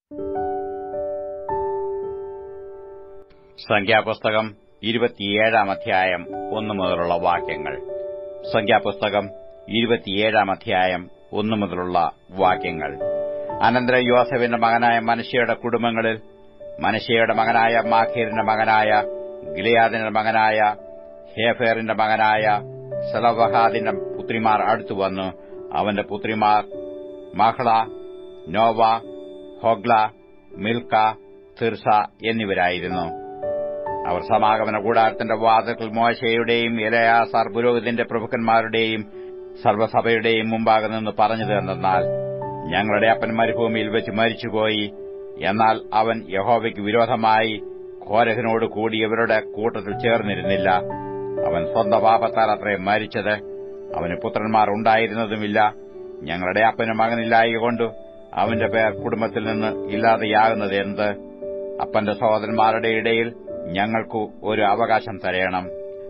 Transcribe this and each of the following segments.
സംഖ്യാപുസ്തകം ഇരുപത്തിയേഴാം അധ്യായം ഒന്നു മുതലുള്ള വാക്യങ്ങൾ സംഖ്യാപുസ്തകം ഇരുപത്തിയേഴാം അധ്യായം ഒന്നു മുതലുള്ള വാക്യങ്ങൾ അനന്തരം യോസഫിന്റെ മകനായ മനുഷ്യയുടെ കുടുംബങ്ങളിൽ മനുഷ്യയുടെ മകനായ മാഖീറിന്റെ മകനായ ഗിലിയാദിന്റെ മകനായ ഹേഫേറിന്റെ മകനായ സെലവഹാദിന്റെ പുത്രിമാർ അടുത്തുവന്നു അവന്റെ പുത്രിമാർ മഹ്ള നോവ ഹൊഗ്ല മിൽക്ക തിർസ എന്നിവരായിരുന്നു അവർ സമാഗമന കൂടാരത്തിന്റെ വാതിൽക്കൽ മോശയുടെയും ഇലയാസാർ പുരോഹിതന്റെ പ്രഭുക്കന്മാരുടെയും സർവ്വസഭയുടെയും മുമ്പാകെ നിന്ന് പറഞ്ഞത് എന്തെന്നാൽ ഞങ്ങളുടെ അപ്പൻ മരുഭൂമിയിൽ വെച്ച് മരിച്ചുപോയി എന്നാൽ അവൻ യഹോവയ്ക്ക് വിരോധമായി ഘോരഹനോട് കൂടി ഇവരുടെ കൂട്ടത്തിൽ ചേർന്നിരുന്നില്ല അവൻ സ്വന്തം പാപത്താൽ അത്രയും മരിച്ചത് അവന് പുത്രന്മാർ ഉണ്ടായിരുന്നതുമില്ല ഞങ്ങളുടെ അപ്പന് മകനില്ലായകൊണ്ട് അവന്റെ പേർ കുടുംബത്തിൽ നിന്ന് ഇല്ലാതെയാകുന്നത് എന്ത് അപ്പന്റെ സഹോദരന്മാരുടെ ഇടയിൽ ഞങ്ങൾക്കു ഒരു അവകാശം തരയണം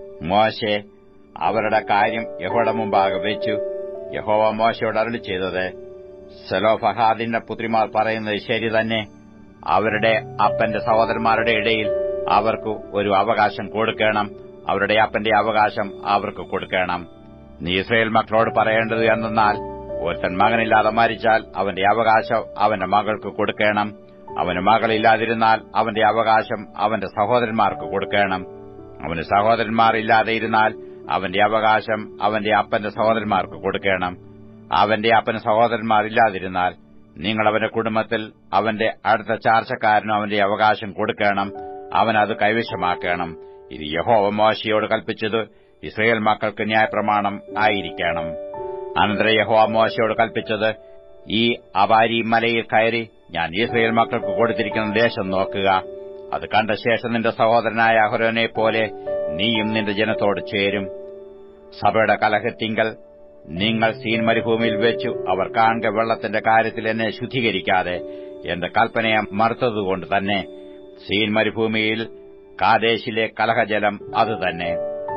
മോശെ അവരുടെ കാര്യം യഹോയുടെ മുമ്പാകെ വെച്ചു യഹോവ മോശയോട് അരളി ചെയ്തത് സെലോഫഹാദിന്റെ പുത്രിമാർ പറയുന്നത് ശരി തന്നെ അവരുടെ അപ്പന്റെ സഹോദരന്മാരുടെ ഇടയിൽ അവർക്ക് ഒരു അവകാശം കൊടുക്കണം അവരുടെ അപ്പന്റെ അവകാശം അവർക്ക് കൊടുക്കണം നീ ഇസ്രയേൽ മക്കളോട് പറയേണ്ടത് എന്തെന്നാൽ ഒരുത്തൻ മകനില്ലാതെ മരിച്ചാൽ അവന്റെ അവകാശം അവന്റെ മകൾക്ക് കൊടുക്കണം അവന് മകളില്ലാതിരുന്നാൽ അവന്റെ അവകാശം അവന്റെ സഹോദരന്മാർക്ക് കൊടുക്കണം അവന് സഹോദരന്മാർ ഇല്ലാതെ ഇരുന്നാൽ അവന്റെ അവകാശം അവന്റെ അപ്പന്റെ സഹോദരന്മാർക്ക് കൊടുക്കണം അവന്റെ അപ്പന് സഹോദരന്മാർ ഇല്ലാതിരുന്നാൽ നിങ്ങൾ അവന്റെ കുടുംബത്തിൽ അവന്റെ അടുത്ത ചാർച്ചക്കാരനും അവന്റെ അവകാശം കൊടുക്കണം അവൻ അത് കൈവശമാക്കണം ഇത് യഹോവ മോശയോട് കൽപ്പിച്ചത് ഇസ്രയേൽ മക്കൾക്ക് ന്യായപ്രമാണം ആയിരിക്കണം അനന്തര യഹോവ മോശയോട് കൽപ്പിച്ചത് ഈ അപാരി മലയിൽ കയറി ഞാൻ ഇസ്രയേൽ മക്കൾക്ക് കൊടുത്തിരിക്കുന്ന ദേശം നോക്കുക അത് കണ്ട ശേഷം നിന്റെ സഹോദരനായ അഹരോനെ പോലെ നീയും നിന്റെ ജനത്തോട് ചേരും സഭയുടെ കലഹത്തിങ്കൽ നിങ്ങൾ സീൻ മരുഭൂമിയിൽ വെച്ചു അവർ കാണുക വെള്ളത്തിന്റെ കാര്യത്തിൽ എന്നെ ശുദ്ധീകരിക്കാതെ എന്റെ കൽപ്പനയെ മറുത്തതുകൊണ്ട് തന്നെ സീൻ മരുഭൂമിയിൽ കാദേശിലെ കലഹജലം അതുതന്നെ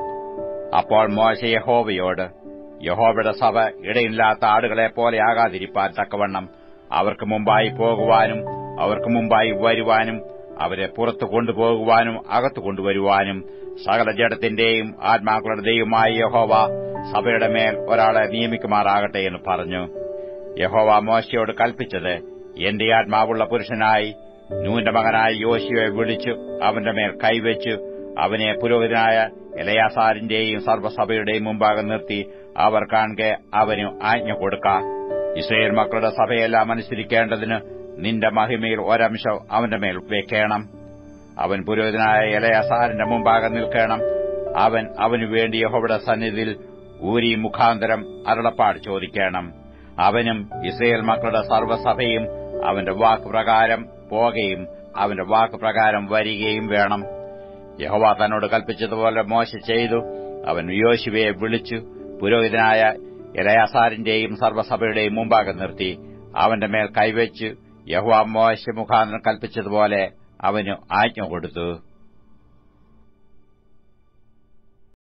അപ്പോൾ മോശ യഹോവയോട് യഹോവയുടെ സഭ ഇടയില്ലാത്ത ആടുകളെ പോലെ ആകാതിരിപ്പാൻ തക്കവണ്ണം അവർക്ക് മുമ്പായി പോകുവാനും അവർക്ക് മുമ്പായി വരുവാനും അവരെ പുറത്തു കൊണ്ടുപോകുവാനും അകത്തു കൊണ്ടുവരുവാനും സകല ജഡത്തിന്റെയും ആത്മാക്കളുടെ ദൈവമായ യഹോവ സഭയുടെ മേൽ ഒരാളെ നിയമിക്കുമാറാകട്ടെ എന്ന് പറഞ്ഞു യഹോവ മോശയോട് കൽപ്പിച്ചത് എന്റെ ആത്മാവുള്ള പുരുഷനായി നൂന്റെ മകനായ യോശിയെ വിളിച്ചു അവന്റെ മേൽ കൈവച്ചു അവനെ പുരോഹിതനായ എലയാസാരിന്റെയും സർവ്വസഭയുടെയും മുമ്പാകെ നിർത്തി അവർ കാണെ അവന് ആജ്ഞ കൊടുക്കാം ഇസ്രയേൽ മക്കളുടെ സഭയെല്ലാം അനുസരിക്കേണ്ടതിന് നിന്റെ മഹിമയിൽ ഒരംശം അവന്റെ മേൽ വെക്കണം അവൻ പുരോഹിതനായ ഇലയസാറിന്റെ മുമ്പാകെ നിൽക്കണം അവൻ അവനു വേണ്ടി യഹോവയുടെ സന്നിധിയിൽ ഊരി മുഖാന്തരം അരുളപ്പാട് ചോദിക്കണം അവനും ഇസ്രയേൽ മക്കളുടെ സർവ്വസഭയും അവന്റെ വാക്കുപ്രകാരം പോകുകയും അവന്റെ വാക്കുപ്രകാരം വരികയും വേണം യഹോവ തന്നോട് കൽപ്പിച്ചതുപോലെ മോശ ചെയ്തു അവൻ യോശുവയെ വിളിച്ചു പുരോഹിതനായ ഇലയാസാരിന്റെയും സർവ്വസഭയുടെയും മുമ്പാകെ നിർത്തി അവന്റെ മേൽ കൈവച്ചു യഹോവ മോശ മുഖാന്തരം കൽപ്പിച്ചതുപോലെ അവനു ആജ്ഞ കൊടുത്തു